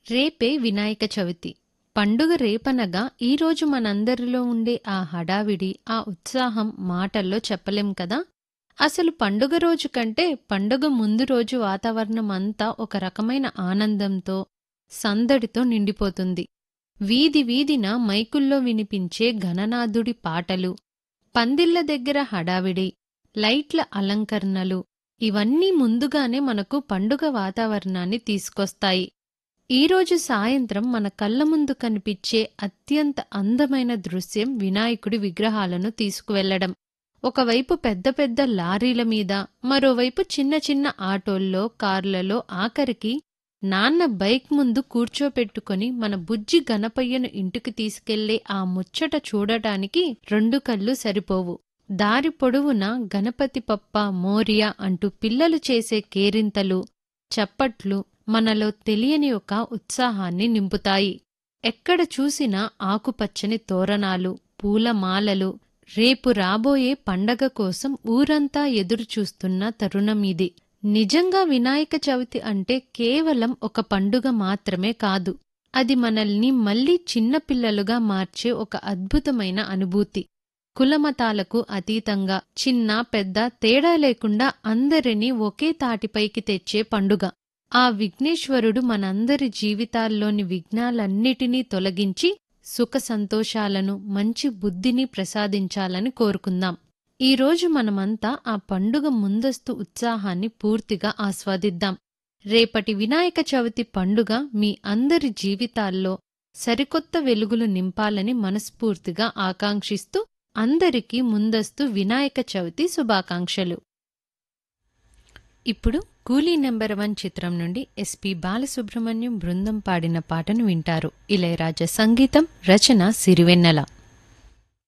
రేపే వినాయక చవితి పండుగ రేపనగా ఈరోజు మనందరిలో ఉండే ఆ హడావిడి ఆ ఉత్సాహం మాటల్లో చెప్పలేం కదా అసలు పండుగ రోజు కంటే పండుగ ముందు రోజు వాతావరణం అంతా ఒక రకమైన ఆనందంతో సందడితో నిండిపోతుంది వీధి వీధిన మైకుల్లో వినిపించే ఘననాథుడి పాటలు పందిళ్ల దగ్గర హడావిడి లైట్ల అలంకరణలు ఇవన్నీ ముందుగానే మనకు పండుగ వాతావరణాన్ని తీసుకొస్తాయి ఈరోజు సాయంత్రం మన కళ్ళ ముందు కనిపించే అత్యంత అందమైన దృశ్యం వినాయకుడి విగ్రహాలను తీసుకువెళ్లడం ఒకవైపు పెద్ద పెద్ద లారీల మీద మరోవైపు చిన్న చిన్న ఆటోల్లో కార్లలో ఆఖరికి నాన్న బైక్ ముందు కూర్చోపెట్టుకొని మన బుజ్జి గణపయ్యను ఇంటికి తీసుకెళ్లే ఆ ముచ్చట చూడటానికి రెండు కళ్ళు సరిపోవు దారి పొడవునా గణపతి పప్ప మోరియా అంటూ పిల్లలు చేసే కేరింతలు చప్పట్లు మనలో తెలియని ఒక ఉత్సాహాన్ని నింపుతాయి ఎక్కడ చూసినా ఆకుపచ్చని తోరణాలు పూలమాలలు రేపు రాబోయే పండగ కోసం ఊరంతా ఎదురుచూస్తున్న తరుణమిది నిజంగా వినాయక చవితి అంటే కేవలం ఒక పండుగ మాత్రమే కాదు అది మనల్ని మళ్లీ చిన్నపిల్లలుగా మార్చే ఒక అద్భుతమైన అనుభూతి కులమతాలకు అతీతంగా చిన్న పెద్ద తేడా లేకుండా అందరినీ ఒకే తాటిపైకి తెచ్చే పండుగ ఆ విఘ్నేశ్వరుడు మనందరి జీవితాల్లోని విఘ్నాలన్నిటినీ తొలగించి సుఖ సంతోషాలను మంచి బుద్ధిని ప్రసాదించాలని కోరుకుందాం ఈరోజు మనమంతా ఆ పండుగ ముందస్తు ఉత్సాహాన్ని పూర్తిగా ఆస్వాదిద్దాం రేపటి వినాయక చవితి పండుగ మీ అందరి జీవితాల్లో సరికొత్త వెలుగులు నింపాలని మనస్ఫూర్తిగా ఆకాంక్షిస్తూ అందరికీ ముందస్తు వినాయక చవితి శుభాకాంక్షలు ఇప్పుడు కూలీ నెంబర్ వన్ చిత్రం నుండి ఎస్పి బాలసుబ్రహ్మణ్యం బృందం పాడిన పాటను వింటారు ఇళయరాజా సంగీతం రచన సిరివెన్నెల